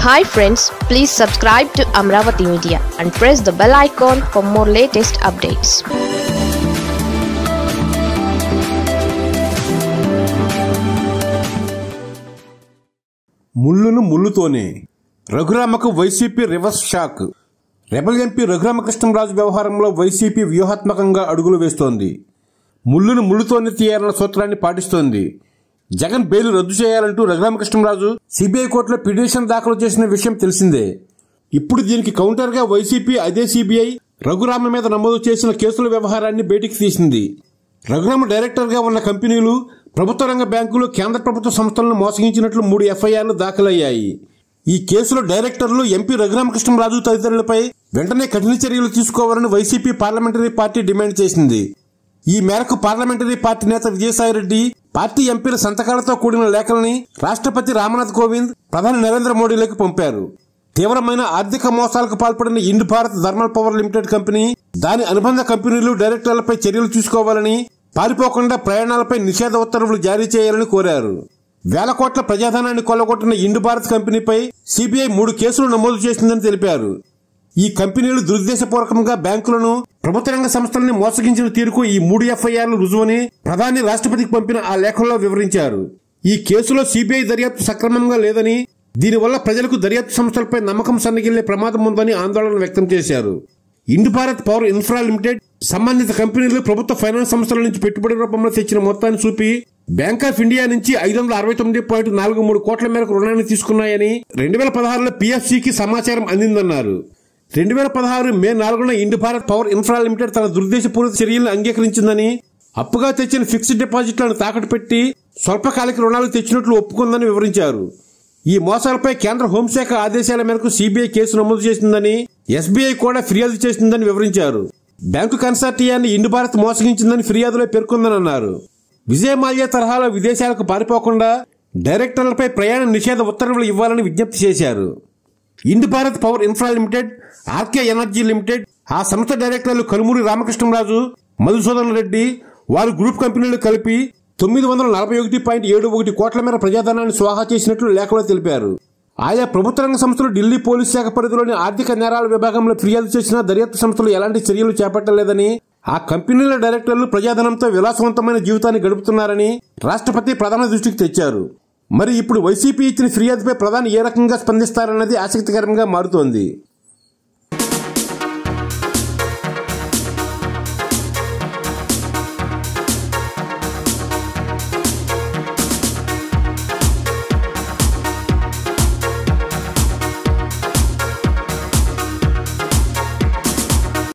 hi friends please subscribe to Amaravati media and press the bell icon for more latest updates ముళ్ళును ముళ్ళుతోనే రఘురామకు YCP reverse shock rebel MP Raghuramakrishnaraju వ్యవహారంలో YCP వ్యూహాత్మకంగా అడుగులు వేస్తోంది ముళ్ళును ముళ్ళుతోనే తీయాలన్న సూత్రాన్ని పాటిస్తోంది జగన్ బెయిల్ రద్దు చేయాలంటూ రఘురామకృష్ణరాజు సిబిఐ కోర్టులో పిటిషన్ దాఖలు చేసిన విషయం తెలిసిందే ఇప్పుడు దీనికి కౌంటర్గా వైసీపీ అదే సిబిఐ రఘురామ మీద నమోదు చేసిన కేసుల వ్యవహారాన్ని బయటికి తీసింది రఘురామ డైరెక్టర్గా ఉన్న కంపెనీలు ప్రభుత్వ రంగ బ్యాంకులు కేంద్ర ప్రభుత్వ సంస్థలను మోసగించినట్లు మూడు ఎఫ్ఐఆర్లు దాఖలయ్యాయి ఈ కేసులో డైరెక్టర్లు ఎంపీ రఘురామకృష్ణరాజు తదితరులపై వెంటనే కఠిన చర్యలు తీసుకోవాలని వైసీపీ పార్లమెంటరీ పార్టీ డిమాండ్ చేసింది ఈ మేరకు పార్లమెంటరీ పార్టీ నేత విజయసాయిరెడ్డి పార్టీ ఎంపీల సంతకాలతో కూడిన లేఖల్ని రాష్ట్రపతి రామ్నాథ్ కోవింద్ ప్రధాని నరేంద్ర మోడీలకు పంపారు తీవ్రమైన ఆర్థిక మోసాలకు పాల్పడిన Ind Bharat thermal power limited company దాని అనుబంధ కంపెనీలు డైరెక్టర్లపై చర్యలు తీసుకోవాలని పారిపోకుండా ప్రయాణాలపై నిషేధ ఉత్తర్వులు జారీ చేయాలని కోరారు వేల కోట్ల ప్రజాధనాన్ని కొల్లగొట్టిన ఇండ్ భారత్ కంపెనీపై సిబిఐ మూడు కేసులు నమోదు చేసిందని తెలిపారు ఈ కంపెనీలు దురుద్దేశపూర్వకంగా బ్యాంకులను ప్రభుత్వ రంగ సంస్థల్ని మోసగించిన తీరుకు ఈ మూడు ఎఫ్ఐఆర్లు రుజువని ప్రధాని రాష్ట్రపతికి పంపిన ఆ లేఖల్లో వివరించారు ఈ కేసులో సిబిఐ దర్యాప్తు సక్రమంగా లేదని దీనివల్ల ప్రజలకు దర్యాప్తు సంస్థలపై నమ్మకం సన్నగిల్లే ప్రమాదం ఉందని ఆందోళన వ్యక్తం చేశారు Ind Bharat power infra limited సంబంధిత కంపెనీలు ప్రభుత్వ ఫైనాన్స్ సంస్థల నుంచి పెట్టుబడి రూపంలో తెచ్చిన మొత్తాన్ని చూపి బ్యాంక్ ఆఫ్ ఇండియా నుంచి ఐదు వందల అరవై తొమ్మిది పాయింట్ నాలుగు మూడు కోట్ల మేరకు రుణాన్ని తీసుకున్నాయని రెండు వేల పదహారులో పిఎఫ్సికి సమాచారం అందిందన్నారు రెండు వేల పదహారు మే నాలుగున Ind Bharat power infra limited తన దుర్దేశపూరిత చర్యలను అంగీకరించిందని అప్పుగా తెచ్చిన ఫిక్స్డ్ డిపాజిట్లను తాకట్టు పెట్టి స్వల్పకాలిక రుణాలు తెచ్చినట్లు ఒప్పుకుందని వివరించారు ఈ మోసాలపై కేంద్ర హోంశాఖ ఆదేశాల మేరకు సిబిఐ కేసు నమోదు చేసిందని ఎస్బీఐ కూడా ఫిర్యాదు చేసిందని వివరించారు బ్యాంకు కన్సార్టియాన్ని ఇండు భారత్ మోసగించిందని ఫిర్యాదులో పేర్కొందని అన్నారు విజయ్ మాల్యా తరహాలో విదేశాలకు పారిపోకుండా డైరెక్టర్లపై ప్రయాణ నిషేధ ఉత్తర్వులు ఇవ్వాలని విజ్ఞప్తి చేశారు Ind Bharat power infra limited RK energy limited ఆ సంస్థ డైరెక్టర్లు కలుమూరి రామకృష్ణరాజు మధుసూదన్ రెడ్డి వారి గ్రూప్ కంపెనీలు కలిపి తొమ్మిది వందల నలభై ఒకటి పాయింట్ ఏడు ఒకటి కోట్ల మేర ప్రజాధనాన్ని స్వాహా చేసినట్లు లేఖలో తెలిపారు ఆయా ప్రభుత్వ రంగ సంస్థలు ఢిల్లీ పోలీస్ శాఖ పరిధిలోని ఆర్థిక నేరాల విభాగంలో ఫిర్యాదు చేసిన దర్యాప్తు సంస్థలు ఎలాంటి చర్యలు చేపట్టలేదని ఆ కంపెనీల డైరెక్టర్లు ప్రజాధనంతో విలాసవంతమైన జీవితాన్ని గడుపుతున్నారని రాష్ట్రపతి ప్రధాన దృష్టికి తెచ్చారు మరి ఇప్పుడు వైసీపీ ఇచ్చిన ఫిర్యాదుపై ప్రధాని ఏ రకంగా స్పందిస్తారన్నది ఆసక్తికరంగా మారుతోంది